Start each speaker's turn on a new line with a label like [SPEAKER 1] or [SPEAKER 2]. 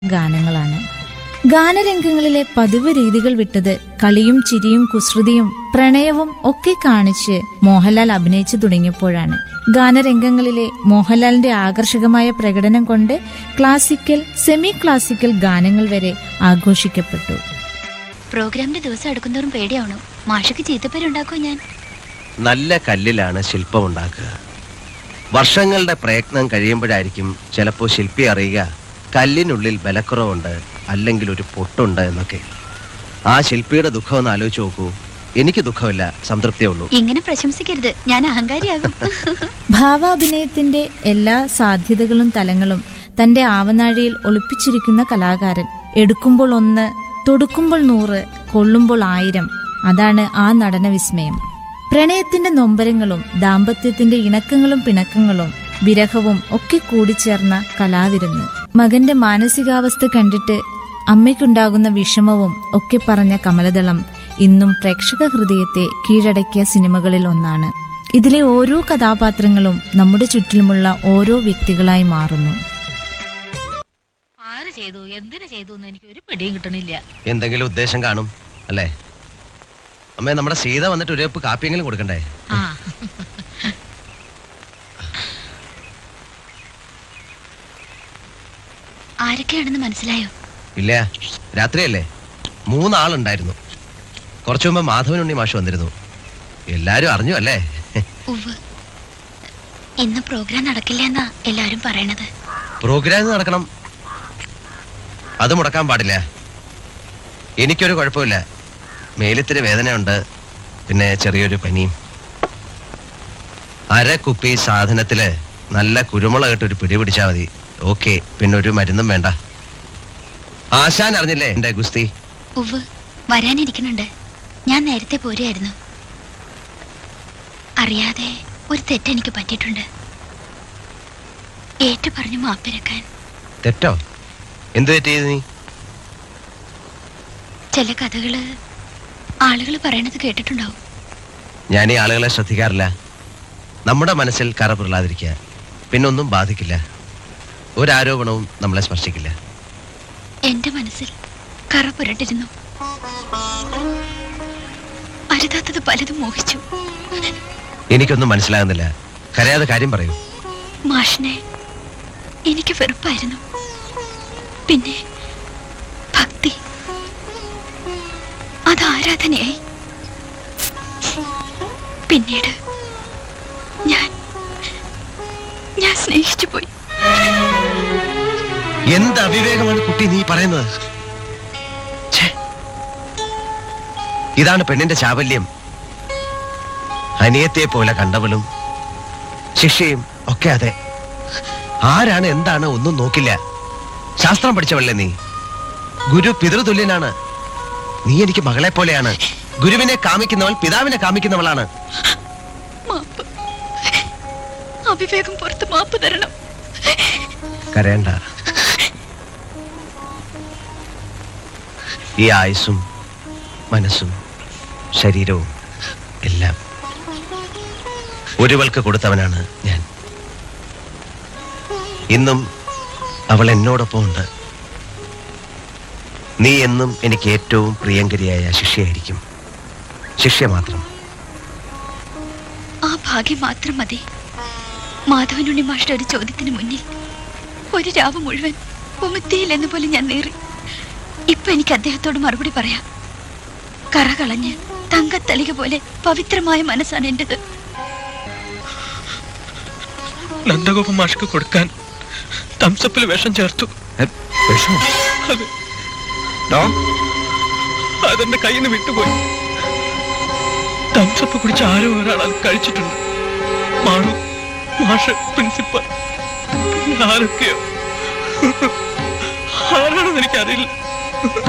[SPEAKER 1] ഗാനങ്ങളാണ് ഗാനരംഗങ്ങളിലെ പതിവ് രീതികൾ വിട്ടത് കളിയും ചിരിയും കുസൃതിയും പ്രണയവും ഒക്കെ കാണിച്ച് മോഹൻലാൽ അഭിനയിച്ചു തുടങ്ങിയപ്പോഴാണ് ഗാനരംഗങ്ങളിലെ മോഹൻലാലിന്റെ ആകർഷകമായ പ്രകടനം കൊണ്ട് ക്ലാസിക്കൽ സെമി ക്ലാസിക്കൽ ഗാനങ്ങൾ വരെ ആഘോഷിക്കപ്പെട്ടു
[SPEAKER 2] പ്രോഗ്രാമിന്റെ ദിവസം അടുക്കുന്നോറും പേടിയാവണു മാഷക്ക് ചീത്തപ്പേരുണ്ടാക്കോ ഞാൻ
[SPEAKER 3] നല്ല കല്ലിലാണ് ശില്പം ഉണ്ടാക്കുക വർഷങ്ങളുടെ പ്രയത്നം കഴിയുമ്പോഴായിരിക്കും ചിലപ്പോൾ ശില്പി അറിയുക കല്ലിനുള്ളിൽ ബലക്കുറവുണ്ട് അല്ലെങ്കിൽ ഒരു പൊട്ടുണ്ട് എന്നൊക്കെ ആ ശില്പിയുടെ ദുഃഖം ഒന്ന് ആലോചിച്ച് നോക്കൂ എനിക്ക് ദുഃഖമില്ല സംതൃപ്തിയേ ഉള്ളൂ
[SPEAKER 2] ഇങ്ങനെ പ്രശംസിക്കരുത് ഞാൻ അഹങ്കാരിയാകും
[SPEAKER 1] ഭാവാഭിനയത്തിന്റെ എല്ലാ സാധ്യതകളും തലങ്ങളും തന്റെ ആവനാഴിയിൽ ഒളിപ്പിച്ചിരിക്കുന്ന കലാകാരൻ എടുക്കുമ്പോൾ ഒന്ന് തൊടുക്കുമ്പോൾ നൂറ് കൊള്ളുമ്പോൾ ആയിരം അതാണ് ആ നടന വിസ്മയം പ്രണയത്തിന്റെ നൊമ്പരങ്ങളും ദാമ്പത്യത്തിന്റെ ഇണക്കങ്ങളും പിണക്കങ്ങളും വിരഹവും ഒക്കെ കൂടിച്ചേർന്ന കലാവിരുന്ന് മകന്റെ മാനസികാവസ്ഥ കണ്ടിട്ട് അമ്മയ്ക്കുണ്ടാകുന്ന വിഷമവും ഒക്കെ പറഞ്ഞ കമലദളം ഇന്നും പ്രേക്ഷക ഹൃദയത്തെ കീഴടക്കിയ സിനിമകളിൽ ഒന്നാണ് ഇതിലെ ഓരോ കഥാപാത്രങ്ങളും നമ്മുടെ ചുറ്റിലുമുള്ള ഓരോ വ്യക്തികളായി മാറുന്നു
[SPEAKER 4] ആര് ചെയ്തു എന്തിനു ചെയ്തു എന്ന് എനിക്ക് ഒരു പിടിയും കിട്ടണില്ല
[SPEAKER 3] എന്തെങ്കിലും ഉദ്ദേശം കാണും അല്ലേ അമ്മേ നമ്മുടെ സീത വന്നിട്ട് ഒരു കപ്പ് കാപ്പിയെങ്കിലും കൊടുക്കണ്ടേ
[SPEAKER 4] ആ
[SPEAKER 2] ആരൊക്കെയാണെന്ന് മനസ്സിലായോ
[SPEAKER 3] ഇല്ല രാത്രിയല്ലേ മൂന്നാളുണ്ടായിരുന്നു കുറച്ചു മുമ്പ് മാധവനുണ്ണി മാഷ് വന്നിരുന്നു എല്ലാരും അറിഞ്ഞു അല്ലേ
[SPEAKER 2] ഉവ് ഇന്ന് പ്രോഗ്രാം നടക്കില്ല എന്നാ എല്ലാരും പറയണത്
[SPEAKER 3] പ്രോഗ്രാം നടക്കണം അത് മുടക്കാൻ പാടില്ല എനിക്കൊരു കുഴപ്പമില്ല മേലിത്തിരി വേദനയുണ്ട് പിന്നെ ചെറിയൊരു പനിയും അര കുപ്പി സാധനത്തില് നല്ല കുരുമുളക് ഒരു പിടി പിടിച്ചാൽ മതി ഓക്കെ പിന്നെ ഒരു മരുന്നും വേണ്ട ആശാൻ അറിഞ്ഞില്ലേ എന്റെ ഗുസ്തി
[SPEAKER 2] ഉവ് വരാനിരിക്കുന്നുണ്ട് ഞാൻ നേരത്തെ പോരുമായിരുന്നു അറിയാതെ ഒരു തെറ്റ് എനിക്ക് പറ്റിയിട്ടുണ്ട് ഏറ്റു പറഞ്ഞു മാപ്പിരക്കാൻ
[SPEAKER 3] തെറ്റോ എന്ത് തെറ്റ് ചെയ്തു നീ
[SPEAKER 2] ചില കഥകള് ആളുകൾ പറയണത് കേട്ടിട്ടുണ്ടാവും
[SPEAKER 3] ഞാൻ ഈ ആളുകളെ ശ്രദ്ധിക്കാറില്ല നമ്മുടെ മനസ്സിൽ കറ പുരളാതിരിക്കുക പിന്നൊന്നും ബാധിക്കില്ല ഒരാരോപണവും നമ്മളെ സ്പർശിക്കില്ല
[SPEAKER 2] എന്റെ മനസ്സിൽ കറ പുരണ്ടിരുന്നു അരുതാത്തത് പലതും മോഹിച്ചു
[SPEAKER 3] എനിക്കൊന്നും മനസ്സിലാകുന്നില്ല കരയാതെ കാര്യം പറയൂ
[SPEAKER 2] മാഷിനെ എനിക്ക് വെറുപ്പായിരുന്നു പിന്നെ ഭക്തി അത് ആരാധനയായി പിന്നീട് ഞാൻ ഞാൻ സ്നേഹിച്ചു പോയി
[SPEAKER 3] എന്ത് അവിവേകമാണ് കുട്ടി നീ പറയുന്നത് ഛേ. ഇതാണ് പെണ്ണിന്റെ ചാബല്യം അനിയത്തെ പോലെ കണ്ടവളും ശിക്ഷയും ഒക്കെ അതെ ആരാണ് എന്താണ് ഒന്നും നോക്കില്ല ശാസ്ത്രം പഠിച്ചവളല്ലേ നീ ഗുരു പിതൃതുല്യനാണ് നീ എനിക്ക് മകളെ പോലെയാണ് ഗുരുവിനെ കാമിക്കുന്നവൾ പിതാവിനെ കാമിക്കുന്നവളാണ്
[SPEAKER 2] മാപ്പ് അവിവേകം പുറത്ത് മാപ്പ് തരണം
[SPEAKER 3] കരയണ്ട ഈ ആയുസ്സും മനസ്സും ശരീരവും എല്ലാം ഒരുവൾക്ക് കൊടുത്തവനാണ് ഞാൻ ഇന്നും അവൾ എന്നോടൊപ്പം ഉണ്ട് നീ എന്നും എനിക്ക് ഏറ്റവും പ്രിയങ്കരിയായ ശിഷ്യയായിരിക്കും ശിഷ്യ മാത്രം
[SPEAKER 2] ആ ഭാഗ്യം മാത്രം മതി മാധവനുണ്ണി മാഷ്ട ഒരു ചോദ്യത്തിന് മുന്നിൽ ഒരു രാവ് മുഴുവൻ ഉമിത്തിയില്ലെന്ന് പോലെ ഞാൻ നേറി ഇപ്പൊ എനിക്ക് അദ്ദേഹത്തോട് മറുപടി പറയാം കറ കളഞ്ഞ് തങ്കത്തളിക പോലെ പവിത്രമായ മനസ്സാണ് എന്റേത്
[SPEAKER 5] നന്ദഗോപ മാഷ്ക്ക് കൊടുക്കാൻ തംസപ്പിൽ വിഷം ചേർത്തു അത് അതെന്റെ കയ്യിൽ നിന്ന് വിട്ടുപോയി തംസപ്പ് കുടിച്ച് ആരോ ഒരാൾ അത് കഴിച്ചിട്ടുണ്ട് മാണു മാഷ് പ്രിൻസിപ്പൽ പിന്നെ ആരൊക്കെയോ ആരാണെന്ന് എനിക്കറിയില്ല